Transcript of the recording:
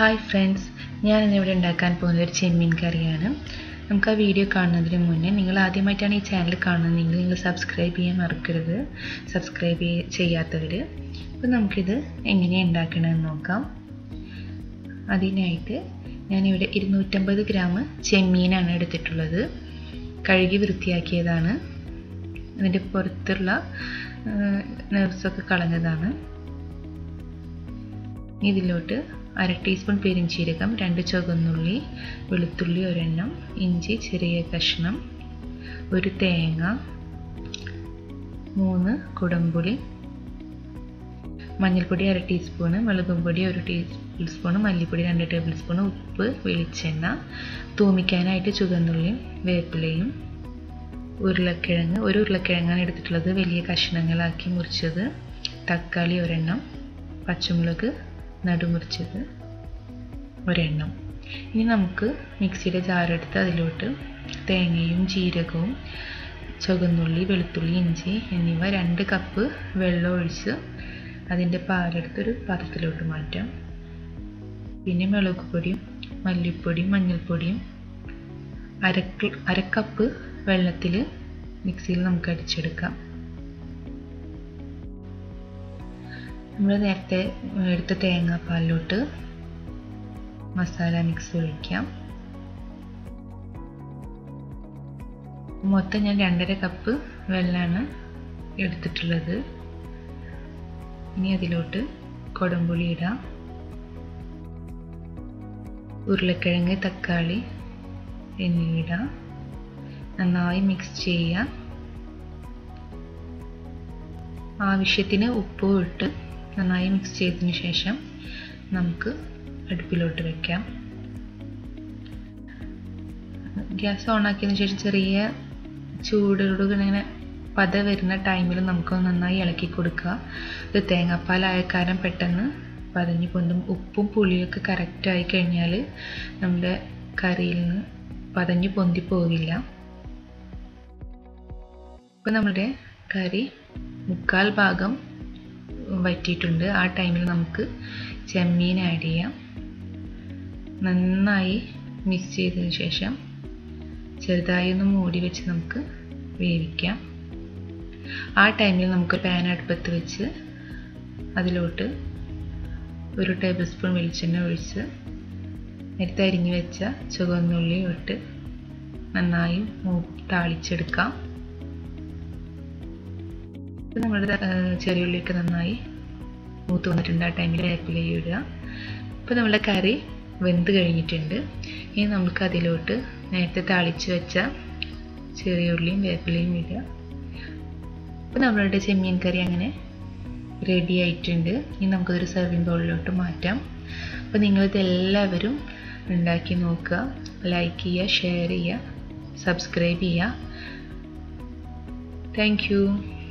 hi friends ഞാൻ ഇന്നിവിടെ ഉണ്ടാക്കാൻ പോകുന്നത് ഒരു ചെമ്മീൻ കറിയാണ് നമുക്ക് ആ വീഡിയോ കാണുന്നതിന് മുന്നേ നിങ്ങൾ ആദ്യമായിട്ടാണ് ഈ ചാനൽ കാണുന്നതെങ്കിൽ നിങ്ങൾ സബ്സ്ക്രൈബ് ചെയ്യാൻ മറക്കരുത് സബ്സ്ക്രൈബ് ചെയ്യാത്തവർ അപ്പോൾ നമുക്കിത് എങ്ങനെയാണ് ഉണ്ടാക്കണമെന്ന് നോക്കാം അതിനായിട്ട് ഞാനിവിടെ ഇരുന്നൂറ്റമ്പത് ഗ്രാം ചെമ്മീനാണ് എടുത്തിട്ടുള്ളത് കഴുകി വൃത്തിയാക്കിയതാണ് അതിൻ്റെ പുറത്തുള്ള നെർവ്സൊക്കെ കളഞ്ഞതാണ് ഇതിലോട്ട് അര ടീസ്പൂൺ പെരിഞ്ചീരകം രണ്ട് ചുവന്നുള്ളി വെളുത്തുള്ളി ഒരെണ്ണം ഇഞ്ചി ചെറിയ കഷ്ണം ഒരു തേങ്ങ മൂന്ന് കുടംപുളി മഞ്ഞൾപ്പൊടി അര ടീസ്പൂണ് മുളകും പൊടി ഒരു ടീസ്പൂൺ സ്പൂണ് മല്ലിപ്പൊടി രണ്ട് ടേബിൾ സ്പൂൺ ഉപ്പ് വെളിച്ചെണ്ണ തൂമിക്കാനായിട്ട് ചുവന്നുള്ളിയും വേപ്പിലയും ഉരുളക്കിഴങ്ങ് ഒരു ഉരുളക്കിഴങ്ങാണ് എടുത്തിട്ടുള്ളത് വലിയ കഷ്ണങ്ങളാക്കി മുറിച്ചത് തക്കാളി ഒരെണ്ണം പച്ചമുളക് നടുമുറിച്ചത് ഒരെണ്ണം ഇനി നമുക്ക് മിക്സിയുടെ ജാറെടുത്ത് അതിലോട്ട് തേങ്ങയും ജീരകവും ചുവന്നുള്ളി വെളുത്തുള്ളി ഇഞ്ചി എന്നിവ രണ്ട് കപ്പ് വെള്ളം ഒഴിച്ച് അതിൻ്റെ പാലെടുത്തൊരു പാത്രത്തിലോട്ട് മാറ്റാം പിന്നെ മുളക് പൊടിയും മല്ലിപ്പൊടിയും മഞ്ഞൾപ്പൊടിയും അര അരക്കപ്പ് വെള്ളത്തിൽ മിക്സിയിൽ നമുക്ക് അടിച്ചെടുക്കാം നമ്മൾ നേരത്തെ എടുത്ത തേങ്ങാപ്പാലിലോട്ട് മസാല മിക്സ് ഒഴിക്കാം മൊത്തം ഞാൻ രണ്ടര കപ്പ് വെള്ളമാണ് എടുത്തിട്ടുള്ളത് ഇനി അതിലോട്ട് കൊടംപുളി ഇടാം ഉരുളക്കിഴങ്ങ് തക്കാളി എന്നിവ ഇടാം നന്നായി മിക്സ് ചെയ്യാം ആവശ്യത്തിന് ഉപ്പും ഇട്ട് നന്നായി മിക്സ് ചെയ്തതിന് ശേഷം നമുക്ക് അടുപ്പിലോട്ട് വെക്കാം ഗ്യാസ് ഓൺ ആക്കിയതിന് ശേഷം ചെറിയ ചൂടോട് ഇങ്ങനെ പത വരുന്ന ടൈമിൽ നമുക്ക് നന്നായി ഇളക്കി കൊടുക്കുക ഇത് തേങ്ങാപ്പാലായ കാരണം പെട്ടെന്ന് പതഞ്ഞു പൊന്തും ഉപ്പും പുളിയൊക്കെ കറക്റ്റായി കഴിഞ്ഞാൽ നമ്മുടെ കറിയിൽ നിന്ന് പതഞ്ഞു പൊന്തി പോവില്ല ഇപ്പം നമ്മുടെ കറി മുക്കാൽ ഭാഗം വറ്റിയിട്ടുണ്ട് ആ ടൈമിൽ നമുക്ക് ചെമ്മീൻ ആഡ് ചെയ്യാം നന്നായി മിക്സ് ചെയ്തതിന് ശേഷം ചെറുതായി ഒന്ന് മൂടി വെച്ച് നമുക്ക് വേവിക്കാം ആ ടൈമിൽ നമുക്ക് പാൻ അടുപ്പത്ത് വെച്ച് അതിലോട്ട് ഒരു ടേബിൾ സ്പൂൺ വെളിച്ചെണ്ണ ഒഴിച്ച് നേരത്തെ അരിഞ്ഞു വെച്ച ചുവന്നുള്ളി ഇട്ട് നന്നായി താളിച്ചെടുക്കാം ഇപ്പം നമ്മുടെ ചെറിയ ഉള്ളിയൊക്കെ നന്നായി മൂത്ത് വന്നിട്ടുണ്ട് ആ ടൈമിൽ വേപ്പിലയും ഇടുക ഇപ്പോൾ നമ്മുടെ കറി വെന്ത് കഴിഞ്ഞിട്ടുണ്ട് ഇനി നമുക്ക് അതിലോട്ട് നേരത്തെ താളിച്ച് വെച്ച ചെറിയ ഉള്ളിയും വേപ്പിലയും ഇടുക അപ്പോൾ നമ്മളുടെ ചെമ്മീൻ കറി അങ്ങനെ റെഡി ആയിട്ടുണ്ട് ഇനി നമുക്കതൊരു സെർവിങ് ബൗളിലോട്ട് മാറ്റാം അപ്പോൾ നിങ്ങളിത് എല്ലാവരും ഉണ്ടാക്കി നോക്കുക ലൈക്ക് ചെയ്യുക ഷെയർ ചെയ്യുക സബ്സ്ക്രൈബ് ചെയ്യുക താങ്ക്